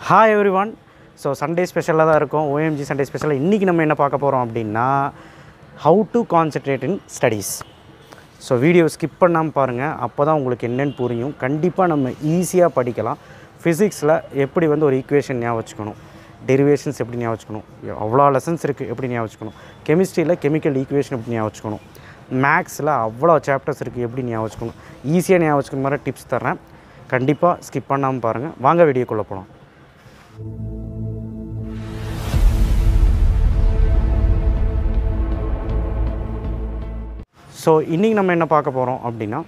hi everyone so Sunday ஸ்பெஷலாக தான் இருக்கும் ஓஎம்ஜி சண்டே ஸ்பெஷலாக இன்றைக்கி நம்ம என்ன பார்க்க போகிறோம் அப்படின்னா how to concentrate in studies so video skip பண்ணாமல் பாருங்கள் அப்போ தான் உங்களுக்கு என்னென்னு புரியும் கண்டிப்பாக நம்ம ஈஸியாக படிக்கலாம் ஃபிசிக்ஸில் எப்படி வந்து ஒரு ஈக்குவேஷன் ஞாபகம் வச்சுக்கணும் டெரிவேஷன்ஸ் எப்படி ஞாபகம் வச்சுக்கணும் அவ்வளோ லெசன்ஸ் இருக்குது எப்படி ஞாபகம் வச்சுக்கணும் கெமிஸ்ட்ரியில் கெமிக்கல் ஈக்குவேஷன் எப்படி ஞாபகம் வச்சுக்கணும் மேக்ஸில் அவ்வளோ சாப்டர்ஸ் இருக்குது எப்படி ஞாபகம் வச்சுக்கணும் ஈஸியாக ஞாபகம் வச்சுக்கிற மாதிரி டிப்ஸ் தரேன் கண்டிப்பாக ஸ்கிப் பண்ணாமல் பாருங்கள் வாங்க வீடியோக்குள்ளே போகலாம் ஸோ இன்றைக்கி நம்ம என்ன பார்க்க போகிறோம் அப்படின்னா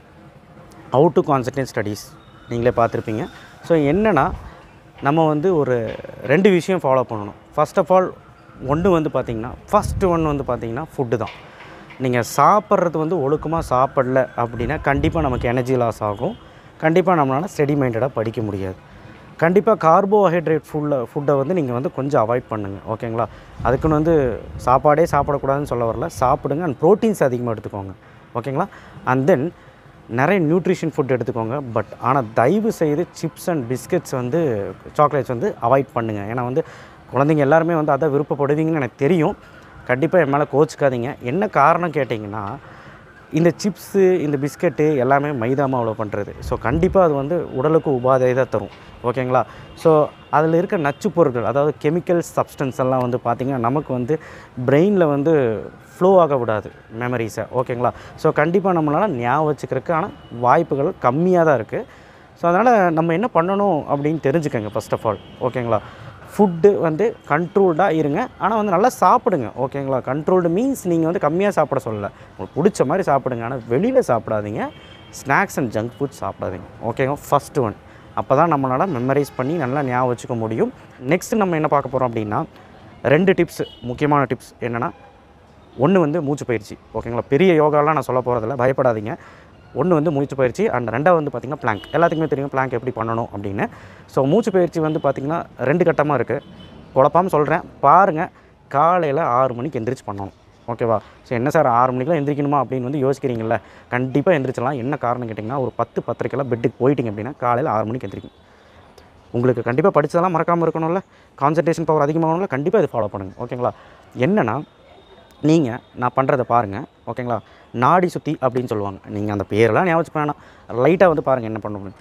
ஹவு டு கான்சன்ட்ரேட் ஸ்டடீஸ் நீங்களே பார்த்துருப்பீங்க ஸோ என்னென்னா நம்ம வந்து ஒரு ரெண்டு விஷயம் ஃபாலோ பண்ணணும் ஃபர்ஸ்ட் ஆஃப் ஆல் ஒன்று வந்து பார்த்திங்கன்னா ஃபஸ்ட்டு ஒன்று வந்து பார்த்திங்கன்னா ஃபுட்டு தான் நீங்கள் சாப்பிட்றது வந்து ஒழுக்கமாக சாப்பிடல அப்படின்னா கண்டிப்பாக நமக்கு எனர்ஜி லாஸ் ஆகும் கண்டிப்பாக நம்மளால் ஸ்டெடி மைண்டடாக படிக்க முடியாது கண்டிப்பாக கார்போஹைட்ரேட் ஃபுல்ல ஃபுட்டை வந்து நீங்கள் வந்து கொஞ்சம் அவாய்ட் பண்ணுங்கள் ஓகேங்களா அதுக்குன்னு வந்து சாப்பாடே சாப்பிடக்கூடாதுன்னு சொல்ல வரல சாப்பிடுங்க அண்ட் ப்ரோட்டீன்ஸ் அதிகமாக எடுத்துக்கோங்க ஓகேங்களா அண்ட் தென் நிறைய நியூட்ரிஷன் ஃபுட் எடுத்துக்கோங்க பட் ஆனால் தயவு செய்து சிப்ஸ் அண்ட் பிஸ்கட்ஸ் வந்து சாக்லேட்ஸ் வந்து அவாய்ட் பண்ணுங்கள் ஏன்னா வந்து குழந்தைங்க எல்லாருமே வந்து அதை விருப்பப்படுவீங்கன்னு எனக்கு தெரியும் கண்டிப்பாக என் மேலே கோச்சிக்காதீங்க என்ன காரணம் கேட்டிங்கன்னா இந்த சிப்ஸு இந்த பிஸ்கட்டு எல்லாமே மைதா மாவில் பண்ணுறது ஸோ கண்டிப்பாக அது வந்து உடலுக்கு உபாதையை தான் தரும் ஓகேங்களா ஸோ அதில் இருக்க நச்சுப் பொருட்கள் அதாவது கெமிக்கல் சப்ஸ்டன்ஸ் எல்லாம் வந்து பார்த்திங்கன்னா நமக்கு வந்து பிரெயினில் வந்து ஃப்ளோ ஆக விடாது மெமரிஸை ஓகேங்களா ஸோ கண்டிப்பாக நம்மளால் ஞாபகம் வச்சுக்கிறதுக்கான வாய்ப்புகள் கம்மியாக தான் இருக்குது ஸோ அதனால் நம்ம என்ன பண்ணணும் அப்படின்னு தெரிஞ்சுக்கங்க ஃபர்ஸ்ட் ஆஃப் ஆல் ஓகேங்களா ஃபுட்டு வந்து கண்ட்ரோல்டாக இருங்க ஆனால் வந்து நல்லா சாப்பிடுங்க ஓகேங்களா கண்ட்ரோல்டு மீன்ஸ் நீங்கள் வந்து கம்மியாக சாப்பிட சொல்லலை உங்களுக்கு பிடிச்ச மாதிரி சாப்பிடுங்க ஆனால் வெளியில் சாப்பிடாதீங்க ஸ்நாக்ஸ் அண்ட் ஜங்க் ஃபுட் சாப்பிடாதீங்க ஓகேங்க ஃபஸ்ட்டு ஒன் அப்போ தான் நம்மளால் மெமரைஸ் பண்ணி நல்லா ஞாபகம் வச்சுக்க முடியும் நெக்ஸ்ட் நம்ம என்ன பார்க்க போகிறோம் அப்படின்னா ரெண்டு டிப்ஸ் முக்கியமான டிப்ஸ் என்னென்னா ஒன்று வந்து மூச்சு பயிற்சி ஓகேங்களா பெரிய யோகாலாம் நான் சொல்ல போகிறதில்ல பயப்படாதீங்க ஒன்று வந்து மூச்சு பயிற்சி அண்ட் ரெண்டாவது வந்து பார்த்திங்கன்னா பிளாங்க் எல்லாத்துக்குமே தெரியும் பிளாங்க் எப்படி பண்ணணும் அப்படின்னு ஸோ மூச்சு பயிற்சி வந்து பார்த்திங்கன்னா ரெண்டு கட்டமாக இருக்குது குழப்பாமல் சொல்கிறேன் பாருங்கள் காலையில் ஆறு மணிக்கு எந்திரிச்சு பண்ணணும் ஓகேவா ஸோ என்ன சார் ஆறு மணிக்கெலாம் எந்திரிக்கணுமா அப்படின்னு வந்து யோசிக்கிறீங்கள கண்டிப்பாக எந்திரிச்சலாம் என்ன காரணம் கேட்டிங்கன்னா ஒரு பத்து பத்திரிக்கைலாம் பெட்டுக்கு போயிட்டீங்க அப்படின்னா காலையில் ஆறு மணிக்கு எந்திரிக்கும் உங்களுக்கு கண்டிப்பாக படித்ததெல்லாம் மறக்காமல் இருக்கணும்ல கான்சன்ட்ரேஷன் பவர் அதிகமாகணும்ல கண்டிப்பாக இது ஃபாலோ பண்ணுங்கள் ஓகேங்களா என்னென்னா நீங்கள் நான் பண்ணுறதை பாருங்கள் ஓகேங்களா நாடி சுற்றி அப்படின்னு சொல்லுவாங்க நீங்கள் அந்த பேரெல்லாம் ஞாபகம் வச்சுக்க வேணாம் லைட்டாக வந்து பாருங்கள் என்ன பண்ணணும்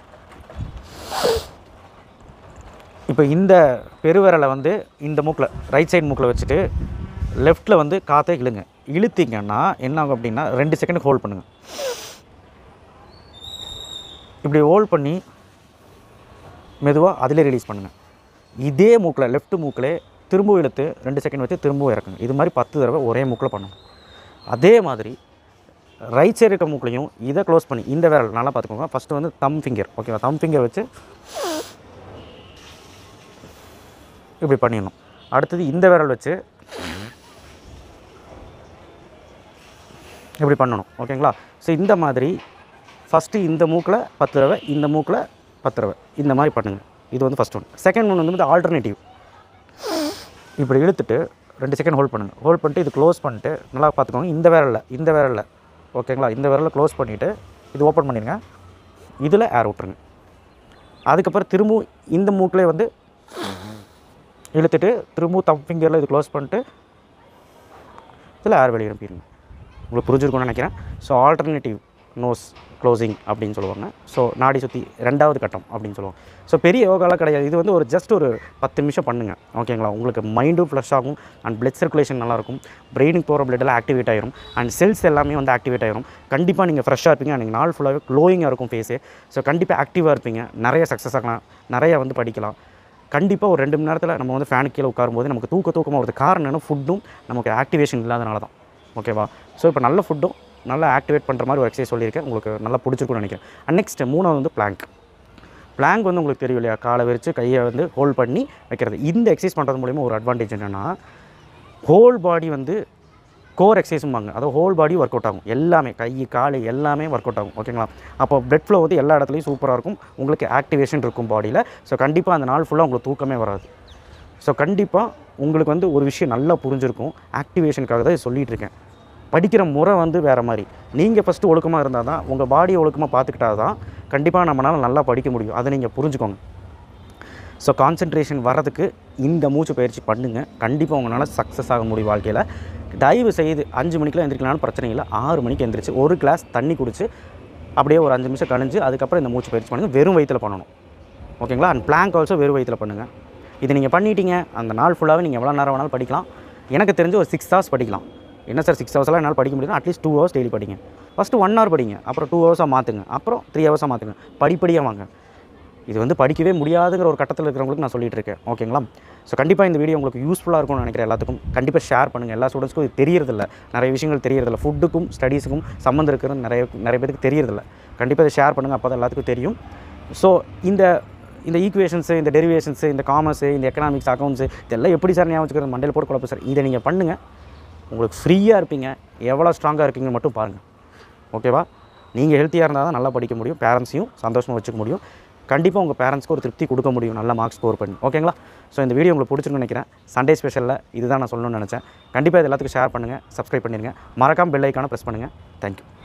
இப்போ இந்த பெருவிரலை வந்து இந்த மூக்கில் ரைட் சைடு மூக்கில் வச்சுட்டு லெஃப்ட்டில் வந்து காற்றை இழுங்க இழுத்தீங்கன்னா என்ன ஆகும் அப்படின்னா ரெண்டு செகண்ட் ஹோல்ட் பண்ணுங்கள் இப்படி ஹோல்ட் பண்ணி மெதுவாக அதிலே ரிலீஸ் பண்ணுங்கள் இதே மூக்கில் லெஃப்ட் மூக்கில் திரும்ப இழுத்து ரெண்டு செகண்ட் வச்சு திரும்பவும் இறக்குங்க இது மாதிரி பத்து தடவை ஒரே மூக்கில் பண்ணணும் அதே மாதிரி ரைட் சைடு இருக்க மூக்கிலையும் இதை க்ளோஸ் பண்ணி இந்த விரல் நல்லா பார்த்துக்கோங்க ஃபஸ்ட்டு வந்து தம் ஃபிங்கர் ஓகேவா தம் ஃபிங்கர் வச்சு இப்படி பண்ணிடணும் அடுத்தது இந்த விரல் வச்சு இப்படி பண்ணணும் ஓகேங்களா ஸோ இந்த மாதிரி ஃபஸ்ட்டு இந்த மூக்கில் பத்து தடவை இந்த மூக்கில் பத்து தடவை இந்த மாதிரி பண்ணுங்கள் இது வந்து ஃபஸ்ட் ஒன் செகண்ட் ஒன் வந்து ஆல்டர்னேட்டிவ் இப்படி இழுத்துட்டு ரெண்டு செகண்ட் ஹோல்ட் பண்ணுங்கள் ஹோல்ட் பண்ணிட்டு இது க்ளோஸ் பண்ணிட்டு நல்லா பார்த்துக்கோங்க இந்த விரலில் இந்த விரலில் ஓகேங்களா இந்த விரலில் க்ளோஸ் பண்ணிவிட்டு இது ஓப்பன் பண்ணிடுங்க இதில் ஏர் விட்ருங்க அதுக்கப்புறம் திரும்பவும் இந்த மூக்கிலே வந்து இழுத்துட்டு திரும்பவும் தம் ஃபிங்கரில் இது க்ளோஸ் பண்ணிட்டு இதில் ஏர் வெளியே அனுப்பிடுங்க உங்களுக்கு புரிஞ்சிருக்கும்னு நினைக்கிறேன் ஸோ ஆல்டர்னேட்டிவ் நோஸ் க்ளோசிங் அப்படின்னு சொல்லுவாங்க ஸோ நாடி சுற்றி ரெண்டாவது கட்டம் அப்படின்னு சொல்லுவாங்க ஸோ பெரிய யோகாலாம் கிடையாது இது வந்து ஒரு ஜஸ்ட் ஒரு பத்து நிமிஷம் பண்ணுங்கள் ஓகேங்களா உங்களுக்கு மைண்டும் ஃப்ளஷ் ஆகும் அண்ட் பிளட் சர்க்குலேஷன் நல்லாயிருக்கும் பிரெயினுக்கு போகிற பிளட்டெல்லாம் ஆக்டிவேட் ஆயிரும் அண்ட் செல்ஸ் எல்லாமே வந்து ஆக்டிவேட் ஆயிரும் கண்டிப்பாக நீங்கள் ஃப்ரெஷ்ஷாக இருப்பீங்க அன்றைக்கி நாள் ஃபுல்லாகவே க்ளோயிங்காக இருக்கும் ஃபேஸே ஸோ கண்டிப்பாக ஆக்டிவாக இருப்பீங்க நிறைய சக்ஸஸ் ஆகலாம் நிறைய வந்து படிக்கலாம் கண்டிப்பாக ஒரு ரெண்டு மணி நேரத்தில் நம்ம வந்து ஃபேனுக்கு கீழே உட்காரும்போது நமக்கு தூக்க தூக்கமாக வருது காரணம் என்ன ஃபுட்டும் நமக்கு ஆக்டிவேஷன் இல்லாதனால தான் ஓகேவா ஸோ இப்போ நல்ல ஃபுட்டும் நல்லா ஆக்டிவேட் பண்ணுற மாதிரி ஒரு எக்ஸசைஸ் சொல்லியிருக்கேன் உங்களுக்கு நல்லா பிடிச்சிருக்கும்னு நினைக்கிறேன் அண்ட் நெக்ஸ்ட் மூணாவது வந்து பிளாங்க் பிளாங்க் வந்து உங்களுக்கு தெரியும் இல்லையா காலை விரித்து கையை வந்து ஹோல்ட் பண்ணி வைக்கிறது இந்த எக்ஸசைஸ் பண்ணுறது மூலிமா ஒரு அட்வான்டேஜ் என்னென்னா ஹோல் பாடி வந்து கோர் எக்ஸசைஸும்பாங்க அதாவது ஹோல் பாடி ஒர்க் அவுட் ஆகும் எல்லாமே கை கால் எல்லாமே ஒர்க் அவுட் ஆகும் ஓகேங்களா அப்போ பிளட் ஃப்ளோ வந்து எல்லா இடத்துலையும் சூப்பராக இருக்கும் உங்களுக்கு ஆக்டிவேஷன் இருக்கும் பாடியில் ஸோ கண்டிப்பாக அந்த நாள் ஃபுல்லாக உங்களுக்கு தூக்கமே வராது ஸோ கண்டிப்பாக உங்களுக்கு வந்து ஒரு விஷயம் நல்லா புரிஞ்சிருக்கும் ஆக்டிவேஷனுக்காக தான் இது சொல்லிகிட்டு இருக்கேன் படிக்கிற முறை வந்து வேறு மாதிரி நீங்கள் ஃபஸ்ட்டு ஒழுக்கமாக இருந்தால் தான் உங்கள் பாடியை ஒழுக்கமாக பார்த்துக்கிட்டா தான் கண்டிப்பாக நம்மளால் நல்லா படிக்க முடியும் அதை நீங்கள் புரிஞ்சுக்கோங்க ஸோ கான்சென்ட்ரேஷன் வர்றதுக்கு இந்த மூச்சு பயிற்சி பண்ணுங்கள் கண்டிப்பாக உங்களால் சக்ஸஸ் ஆக முடியும் வாழ்க்கையில் தயவு செய்து அஞ்சு மணிக்கெலாம் எந்திரிக்கலாம்னு பிரச்சனை இல்லை ஆறு மணிக்கு எந்திரிச்சு ஒரு கிளாஸ் தண்ணி குடிச்சு அப்படியே ஒரு அஞ்சு நிமிஷம் கழிஞ்சு அதுக்கப்புறம் இந்த மூச்சு பயிற்சி பண்ணுங்கள் வெறும் வயிற்றில் பண்ணணும் ஓகேங்களா அண்ட் பிளாங்க் ஆல்சோ வெறும் வயிற்றில் பண்ணுங்கள் இது நீங்கள் பண்ணிட்டீங்க அந்த நாள் ஃபுல்லாகவே நீங்கள் எவ்வளோ நேரம் வேணாலும் படிக்கலாம் எனக்கு தெரிஞ்சு ஒரு சிக்ஸ் ஹவர்ஸ் படிக்கலாம் என்ன சார் சிக்ஸ் ஹவர்ஸ்லாம் என்னால் படிக்க முடியும் அட்லீஸ்ட் டூ ஹவர்ஸ் டெய்லி படிங்க ஃபஸ்ட்டு ஒன் ஹவர் படிங்க அப்புறம் டூ ஹவர்ஸாக மாற்றுங்க அப்புறம் த்ரீ ஹவர்ஸாக மாற்றுங்க படிப்படியாக வாங்க இது வந்து படிக்கவே முடியாதுங்கிற ஒரு கட்டத்தில் இருக்கிறவங்களுக்கு நான் சொல்லிட்டு இருக்கேன் ஓகேங்களா ஸோ கண்டிப்பாக இந்த வீடியோ உங்களுக்கு யூஸ்ஃபுல்லாக இருக்கும்னு நினைக்கிறேன் எல்லாத்துக்கும் கண்டிப்பாக ஷேர் பண்ணுங்கள் எல்லா ஸ்டூடெண்ட்ஸ்க்கும் இது தெரியறதில்ல நிறைய விஷயங்கள் தெரியறதில்ல ஃபுட்டுக்கும் ஸ்டடீஸுக்கும் சம்மந்தம் இருக்கிறது நிறைய நிறைய பேருக்கு தெரியறதில்ல கண்டிப்பாக இதை ஷேர் பண்ணுங்கள் அப்போ தான் எல்லாத்துக்கும் தெரியும் ஸோ இந்த இந்த ஈக்குவேஷன்ஸு இந்த டெரிவேஷன்ஸு இந்த காமர்ஸு இந்த எக்கனாமிக்ஸ் அக்கௌண்ட்ஸு இதெல்லாம் எப்படி சார் ஞாபகம் வச்சுக்கிறது மண்டையில் போட்டு குழப்பம் சார் இதை நீங்கள் பண்ணுங்கள் உங்களுக்கு ஃப்ரீயாக இருப்பீங்க எவ்வளோ ஸ்ட்ராங்காக இருக்கீங்கன்னு மட்டும் பாருங்கள் ஓகேவா நீங்கள் ஹெல்த்தியாக இருந்தால் தான் நல்லா படிக்க முடியும் பேரண்ட்ஸையும் சந்தோஷமாக வச்சுக்க முடியும் கண்டிப்பாக உங்கள் பேரண்ட்ஸ்க்கு ஒரு திருப்தி கொடுக்க முடியும் நல்ல மார்க்ஸ் ஸ்கோர் பண்ணி ஓகேங்களா ஸோ இந்த வீடியோ உங்களுக்கு பிடிச்சிருக்குன்னு நினைக்கிறேன் சண்டே ஸ்பெஷலில் இதுதான் நான் சொல்லணும்னு நினச்சேன் கண்டிப்பாக இது எல்லாத்துக்கும் ஷேர் பண்ணுங்கள் சப்ஸ்கிரைப் பண்ணிடுங்க மறக்காம பெல் ஐக்கானை ப்ரெஸ் பண்ணுங்கள் தேங்க்யூ